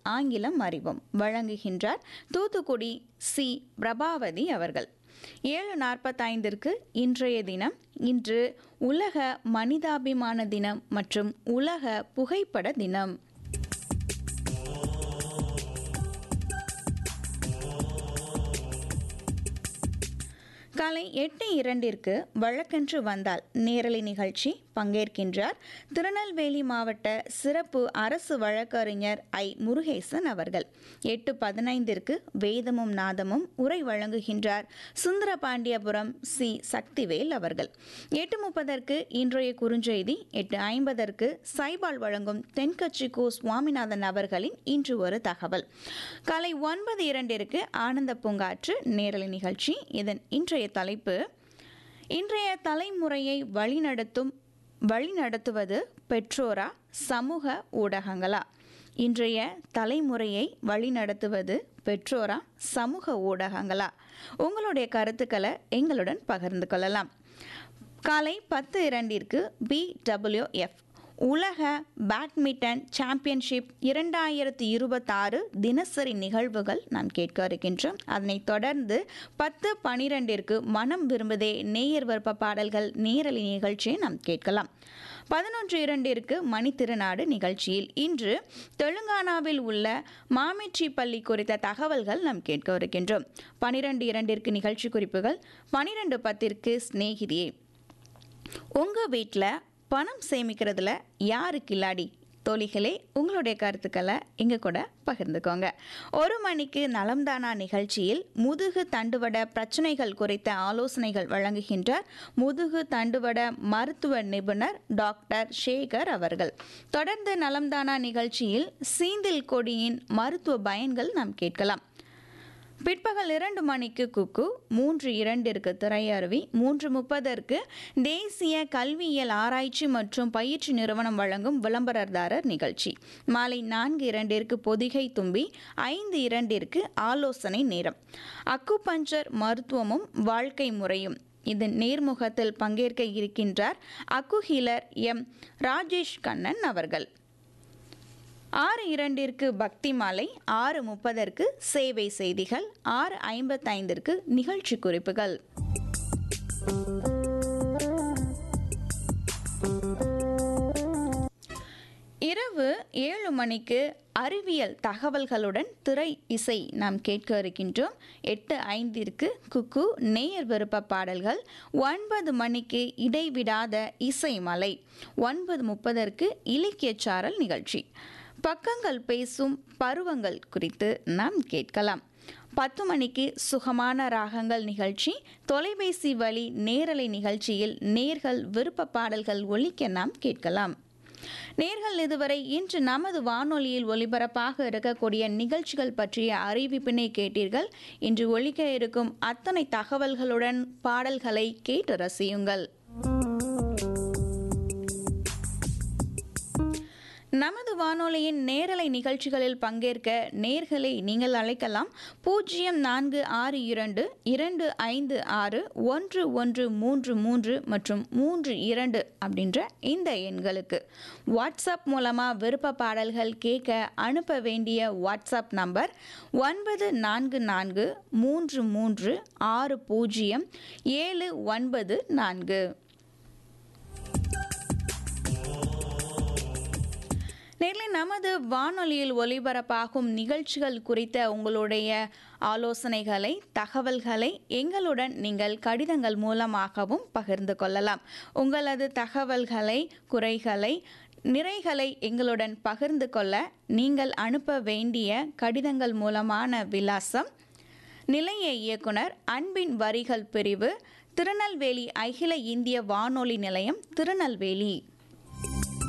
ஆங்கிலம் அறிவோம் வழங்குகின்றார் தூத்துக்குடி சி பிரபாவதி அவர்கள் ஏழு நாற்பத்தைந்திற்கு இன்றைய தினம் இன்று உலக மனிதாபிமான தினம் மற்றும் உலக புகைப்பட தினம் காலை எட்டு இரண்டிற்கு வழக்கென்று வந்தால் நேரலை நிகழ்ச்சி பங்கேற்கின்றார் திருநெல்வேலி மாவட்ட சிறப்பு அரசு வழக்கறிஞர் ஐ முருகேசன் அவர்கள் எட்டு பதினைந்திற்கு வேதமும் நாதமும் உரை வழங்குகின்றார் சுந்தரபாண்டியபுரம் சி சக்திவேல் அவர்கள் எட்டு முப்பதற்கு இன்றைய குறுஞ்செய்தி எட்டு ஐம்பதற்கு சைபால் வழங்கும் தென்கட்சி கோ சுவாமிநாதன் அவர்களின் இன்று ஒரு தகவல் காலை ஒன்பது இரண்டிற்கு ஆனந்த பூங்காற்று நேரலை நிகழ்ச்சி இதன் இன்றைய தலைப்பு இன்றைய தலைமுறையை வழிநடத்தும் வழிநடத்துவது பெற்றோரா சமூக ஊடகங்களா இன்றைய தலைமுறையை வழிநடத்துவது பெற்றோரா சமூக ஊடகங்களா உங்களுடைய கருத்துக்களை எங்களுடன் பகிர்ந்து கொள்ளலாம் காலை பத்து இரண்டிற்கு பிடபிள்யூஎஃப் உலக பேட்மிண்டன் சாம்பியன்ஷிப் இரண்டாயிரத்தி இருபத்தாறு தினசரி நிகழ்வுகள் நாம் கேட்க இருக்கின்றோம் அதனைத் தொடர்ந்து பத்து பனிரெண்டிற்கு மனம் விரும்புதே நேயர் விருப்ப பாடல்கள் நேரலை நிகழ்ச்சியை நாம் கேட்கலாம் பதினொன்று இரண்டிற்கு மணித்திருநாடு நிகழ்ச்சியில் இன்று தெலுங்கானாவில் உள்ள மாமிட்சி பள்ளி குறித்த தகவல்கள் நாம் கேட்க இருக்கின்றோம் பனிரெண்டு இரண்டிற்கு நிகழ்ச்சி குறிப்புகள் பனிரெண்டு பத்திற்கு ஸ்நேகிதியே உங்கள் வீட்டில் பணம் சேமிக்கிறதுல யாரு கில்லாடி தோழிகளே உங்களுடைய கருத்துக்களை இங்கே கூட பகிர்ந்துக்கோங்க ஒரு மணிக்கு நலம்தானா நிகழ்ச்சியில் முதுகு தண்டுவட பிரச்சனைகள் குறித்த ஆலோசனைகள் வழங்குகின்றார் முதுகு தண்டுவட மருத்துவ நிபுணர் டாக்டர் சேகர் அவர்கள் தொடர்ந்து நலம்தானா நிகழ்ச்சியில் சீந்தில் கொடியின் மருத்துவ பயன்கள் நாம் கேட்கலாம் பிற்பகல் இரண்டு மணிக்கு குக்கு மூன்று இரண்டிற்கு திரையருவி மூன்று முப்பதற்கு தேசிய கல்வியியல் ஆராய்ச்சி மற்றும் பயிற்சி நிறுவனம் வழங்கும் விளம்பரதாரர் நிகழ்ச்சி மாலை நான்கு இரண்டிற்கு பொதிகை தும்பி ஐந்து இரண்டிற்கு ஆலோசனை நேரம் அக்கு பஞ்சர் மருத்துவமும் வாழ்க்கை முறையும் இது நேர்முகத்தில் பங்கேற்க இருக்கின்றார் அக்குஹீலர் எம் ராஜேஷ் கண்ணன் அவர்கள் ஆறு இரண்டிற்கு பக்தி மாலை ஆறு முப்பதற்கு சேவை செய்திகள் ஆறு ஐம்பத்தைந்திற்கு நிகழ்ச்சி குறிப்புகள் இரவு ஏழு மணிக்கு அறிவியல் தகவல்களுடன் திரை இசை நாம் கேட்க இருக்கின்றோம் எட்டு ஐந்திற்கு குக்கு நேயர் விருப்ப பாடல்கள் ஒன்பது மணிக்கு இடைவிடாத இசை மலை ஒன்பது முப்பதற்கு இலக்கியச்சாரல் நிகழ்ச்சி பக்கங்கள் பேசும் பருவங்கள் குறித்து நாம் கேட்கலாம் பத்து மணிக்கு சுகமான ராகங்கள் நிகழ்ச்சி தொலைபேசி வழி நேரலை நிகழ்ச்சியில் நேர்கள் விருப்ப பாடல்கள் ஒலிக்க நாம் கேட்கலாம் நேர்கள் இதுவரை இன்று நமது வானொலியில் ஒலிபரப்பாக இருக்கக்கூடிய நிகழ்ச்சிகள் பற்றிய அறிவிப்பினை கேட்டீர்கள் இன்று ஒலிக்க இருக்கும் அத்தனை தகவல்களுடன் பாடல்களை கேட்டு ரசியுங்கள் நமது வானொலியின் நேரலை நிகழ்ச்சிகளில் பங்கேற்க நேர்களை நீங்கள் அழைக்கலாம் பூஜ்ஜியம் நான்கு ஆறு இரண்டு இரண்டு ஐந்து ஆறு ஒன்று ஒன்று மூன்று மூன்று மற்றும் மூன்று இரண்டு அப்படின்ற இந்த எண்களுக்கு வாட்ஸ்அப் மூலமாக விருப்ப பாடல்கள் கேட்க அனுப்ப வேண்டிய வாட்ஸ்அப் நம்பர் ஒன்பது நான்கு நான்கு மூன்று மூன்று ஆறு பூஜ்ஜியம் ஏழு ஒன்பது நான்கு நேரில் நமது வானொலியில் ஒலிபரப்பாகும் நிகழ்ச்சிகள் குறித்த உங்களுடைய ஆலோசனைகளை தகவல்களை எங்களுடன் நீங்கள் கடிதங்கள் மூலமாகவும் பகிர்ந்து கொள்ளலாம் உங்களது தகவல்களை குறைகளை நிறைகளை எங்களுடன் பகிர்ந்து கொள்ள நீங்கள் அனுப்ப வேண்டிய கடிதங்கள் மூலமான விலாசம் நிலைய இயக்குனர் அன்பின் வரிகள் பிரிவு திருநெல்வேலி அகில இந்திய வானொலி நிலையம் திருநெல்வேலி